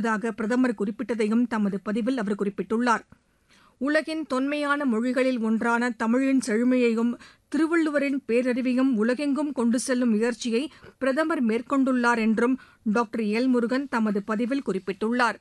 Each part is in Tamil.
வருவதாக பிரதமர் குறிப்பிட்டதையும் தமது பதிவில் அவர் குறிப்பிட்டுள்ளார் உலகின் தொன்மையான மொழிகளில் ஒன்றான தமிழின் செழுமையையும் திருவள்ளுவரின் பேரறிவையும் உலகெங்கும் கொண்டு செல்லும் முயற்சியை பிரதமர் மேற்கொண்டுள்ளார் என்றும் டாக்டர் எல் முருகன் தமது பதிவில் குறிப்பிட்டுள்ளார்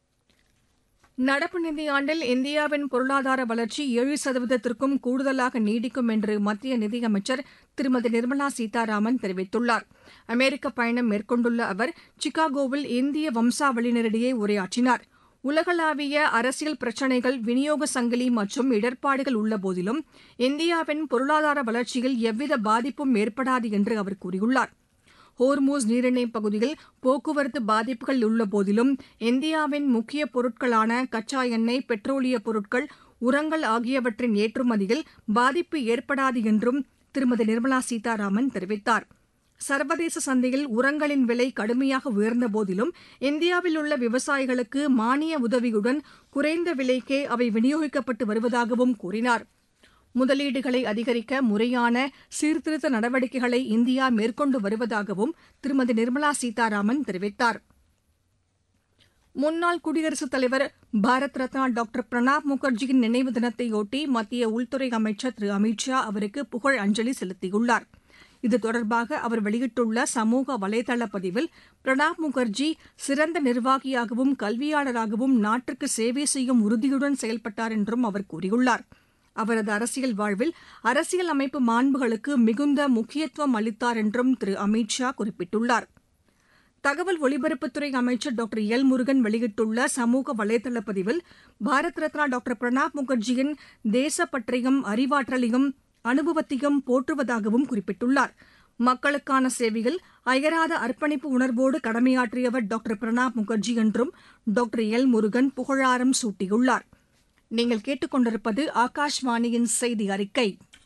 நடப்பு நிதியாண்டில் இந்தியாவின் பொருளாதார வளர்ச்சி ஏழு சதவீதத்திற்கும் கூடுதலாக நீடிக்கும் என்று மத்திய நிதியமைச்சர் திருமதி நிர்மலா சீதாராமன் தெரிவித்துள்ளார் அமெரிக்க பயணம் மேற்கொண்டுள்ள அவர் சிகாகோவில் இந்திய வம்சாவளியினரிடையே உரையாற்றினார் உலகளாவிய அரசியல் பிரச்சினைகள் விநியோக சங்கிலி மற்றும் இடர்பாடுகள் உள்ளபோதிலும் இந்தியாவின் பொருளாதார வளர்ச்சியில் எவ்வித பாதிப்பும் ஏற்படாது என்று அவர் கூறியுள்ளார் ஹோர்மூஸ் நீரிணை பகுதியில் போக்குவரத்து பாதிப்புகள் உள்ளபோதிலும் இந்தியாவின் முக்கிய பொருட்களான கச்சா எண்ணெய் பெட்ரோலிய பொருட்கள் உரங்கள் ஆகியவற்றின் ஏற்றுமதியில் பாதிப்பு ஏற்படாது என்றும் திருமதி நிர்மலா சீதாராமன் தெரிவித்தார் சர்வதேச சந்தையில் உரங்களின் விலை கடுமையாக உயர்ந்த போதிலும் இந்தியாவில் உள்ள விவசாயிகளுக்கு மானிய உதவியுடன் குறைந்த விலைக்கே அவை விநியோகிக்கப்பட்டு வருவதாகவும் கூறினார் முதலீடுகளை அதிகரிக்க முறையான சீர்திருத்த நடவடிக்கைகளை இந்தியா மேற்கொண்டு வருவதாகவும் திருமதி நிர்மலா சீதாராமன் தெரிவித்தார் முன்னாள் குடியரசுத் தலைவர் பாரத் ரத்னா டாக்டர் பிரணாப் முகர்ஜியின் நினைவு தினத்தையொட்டி மத்திய உள்துறை அமைச்சர் திரு அமித் ஷா அவருக்கு புகழ் அஞ்சலி செலுத்தியுள்ளார் இது தொடர்பாக அவர் வெளியிட்டுள்ள சமூக வலைதள பதிவில் பிரணாப் முகர்ஜி சிறந்த நிர்வாகியாகவும் கல்வியாளராகவும் நாட்டிற்கு சேவை செய்யும் உறுதியுடன் செயல்பட்டார் என்றும் அவர் கூறியுள்ளார் அவரது அரசியல் வாழ்வில் அரசியல் அமைப்பு மாண்புகளுக்கு மிகுந்த முக்கியத்துவம் அளித்தார் என்றும் திரு அமித் ஷா குறிப்பிட்டுள்ளார் தகவல் ஒலிபரப்புத்துறை அமைச்சர் டாக்டர் எல் முருகன் வெளியிட்டுள்ள சமூக வலைதள பதிவில் பாரத் ரத்னா டாக்டர் பிரணாப் முகர்ஜியின் தேசப்பற்றையும் அறிவாற்றலையும் அனுபவத்தையும் போற்றுவதாகவும் குறிப்பிட்டுள்ளார் மக்களுக்கான சேவையில் அயராத அர்ப்பணிப்பு உணர்வோடு கடமையாற்றியவர் டாக்டர் பிரணாப் முகர்ஜி என்றும் டாக்டர் எல் முருகன் புகழாரம் சூட்டியுள்ளார் நீங்கள் கேட்டுக்கொண்டிருப்பது ஆகாஷ்வாணியின் செய்தி அறிக்கை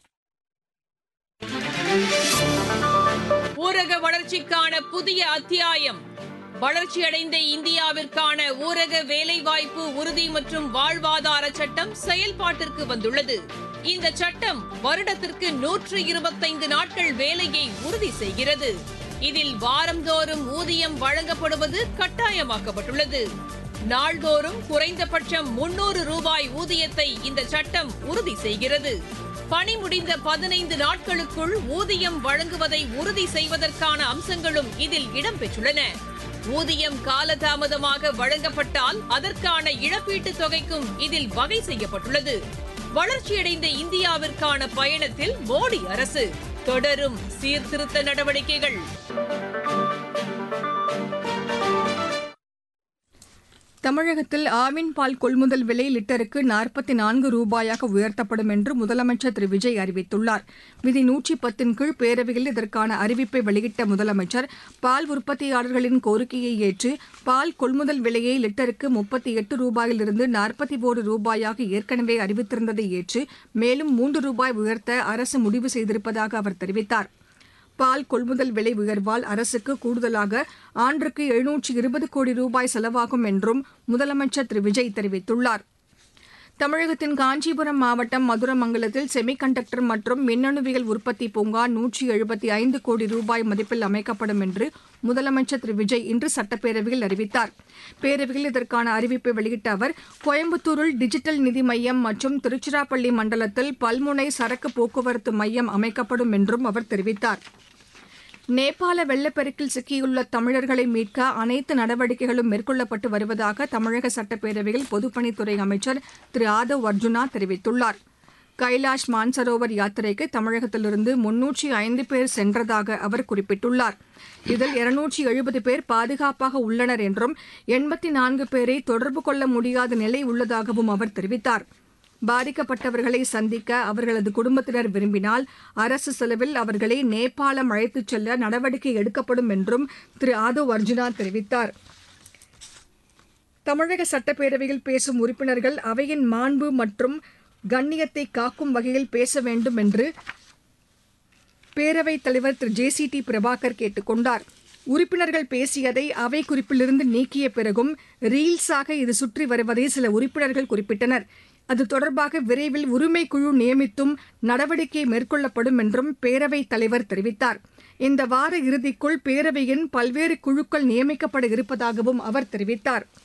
ஊரக வளர்ச்சிக்கான புதிய அத்தியாயம் வளர்ச்சியடைந்த இந்தியாவிற்கான ஊரக வேலைவாய்ப்பு உறுதி மற்றும் வாழ்வாதார சட்டம் செயல்பாட்டிற்கு வந்துள்ளது இந்த சட்டம் வருடத்திற்கு நூற்று இருபத்தைந்து நாட்கள் வேலையை உறுதி செய்கிறது இதில் வாரந்தோறும் ஊதியம் வழங்கப்படுவது கட்டாயமாக்கப்பட்டுள்ளது நாள்தோறும் குறைந்தபட்சம் முன்னூறு ரூபாய் ஊதியத்தை இந்த சட்டம் உறுதி செய்கிறது பணி முடிந்த பதினைந்து நாட்களுக்குள் ஊதியம் வழங்குவதை உறுதி செய்வதற்கான அம்சங்களும் இதில் இடம்பெற்றுள்ளன ஊதியம் காலதாமதமாக வழங்கப்பட்டால் அதற்கான இழப்பீட்டுத் தொகைக்கும் இதில் வகை செய்யப்பட்டுள்ளது வளர்ச்சியடைந்த இந்தியாவிற்கான பயணத்தில் மோடி அரசு தொடரும் சீர்திருத்த நடவடிக்கைகள் தமிழகத்தில் ஆவின் பால் கொள்முதல் விலை லிட்டருக்கு நாற்பத்தி நான்கு ரூபாயாக உயர்த்தப்படும் என்று முதலமைச்சர் திரு விஜய் அறிவித்துள்ளார் விதி நூற்றி பத்தின் கீழ் பேரவையில் இதற்கான அறிவிப்பை வெளியிட்ட முதலமைச்சர் பால் உற்பத்தியாளர்களின் கோரிக்கையை ஏற்று பால் கொள்முதல் விலையை லிட்டருக்கு முப்பத்தி எட்டு ரூபாயிலிருந்து நாற்பத்தி ஒரு ரூபாயாக ஏற்கனவே அறிவித்திருந்ததை ஏற்று மேலும் மூன்று ரூபாய் உயர்த்த அரசு முடிவு செய்திருப்பதாக அவர் தெரிவித்தார் பால் கொள்முதல் விலை உயர்வால் அரசுக்கு கூடுதலாக ஆண்டுக்கு எழுநூற்று இருபது கோடி ரூபாய் செலவாகும் என்றும் முதலமைச்சர் திரு விஜய் தெரிவித்துள்ளார் தமிழகத்தின் காஞ்சிபுரம் மாவட்டம் மதுரமங்கலத்தில் செமிகண்டக்டர் மற்றும் மின்னணுவியல் உற்பத்தி பூங்கா நூற்றி எழுபத்தி ஐந்து கோடி ரூபாய் மதிப்பில் அமைக்கப்படும் என்று முதலமைச்சர் திரு விஜய் இன்று சட்டப்பேரவையில் அறிவித்தார் பேரவையில் இதற்கான அறிவிப்பை வெளியிட்ட அவர் கோயம்புத்தூரில் டிஜிட்டல் நிதி மையம் மற்றும் திருச்சிராப்பள்ளி மண்டலத்தில் பல்முனை சரக்கு போக்குவரத்து மையம் அமைக்கப்படும் என்றும் அவர் தெரிவித்தார் நேபாள வெள்ளப்பெருக்கில் சிக்கியுள்ள தமிழர்களை மீட்க அனைத்து நடவடிக்கைகளும் மேற்கொள்ளப்பட்டு வருவதாக தமிழக சட்டப்பேரவையில் பொதுப்பணித்துறை அமைச்சர் திரு ஆதவ் அர்ஜுனா தெரிவித்துள்ளார் கைலாஷ் மான்சரோவர் யாத்திரைக்கு தமிழகத்திலிருந்து முன்னூற்றி ஐந்து பேர் சென்றதாக அவர் குறிப்பிட்டுள்ளார் இதில் இருநூற்றி எழுபது பேர் பாதுகாப்பாக உள்ளனர் என்றும் எண்பத்தி நான்கு பேரை தொடர்பு கொள்ள முடியாத நிலை உள்ளதாகவும் அவர் தெரிவித்தார் பாதிக்கப்பட்டவர்களை சந்திக்க அவர்களது குடும்பத்தினர் விரும்பினால் அரசு செலவில் அவர்களை நேபாளம் அழைத்துச் செல்ல நடவடிக்கை எடுக்கப்படும் என்றும் திரு ஆதவ் அர்ஜுனா தெரிவித்தார் தமிழக சட்டப்பேரவையில் பேசும் உறுப்பினர்கள் அவையின் மாண்பு மற்றும் கண்ணியத்தை காக்கும் வகையில் பேச வேண்டும் என்று பேரவைத் தலைவர் திரு ஜே சி டி பிரபாகர் கேட்டுக் கொண்டார் உறுப்பினர்கள் பேசியதை அவை குறிப்பிலிருந்து நீக்கிய பிறகும் ரீல்ஸாக இது சுற்றி வருவதை சில உறுப்பினர்கள் குறிப்பிட்டனர் அது தொடர்பாக விரைவில் உரிமை குழு நியமித்தும் நடவடிக்கை மேற்கொள்ளப்படும் என்றும் பேரவைத் தலைவர் தெரிவித்தார் இந்த வார இறுதிக்குள் பேரவையின் பல்வேறு குழுக்கள் நியமிக்கப்பட இருப்பதாகவும் அவர் தெரிவித்தார்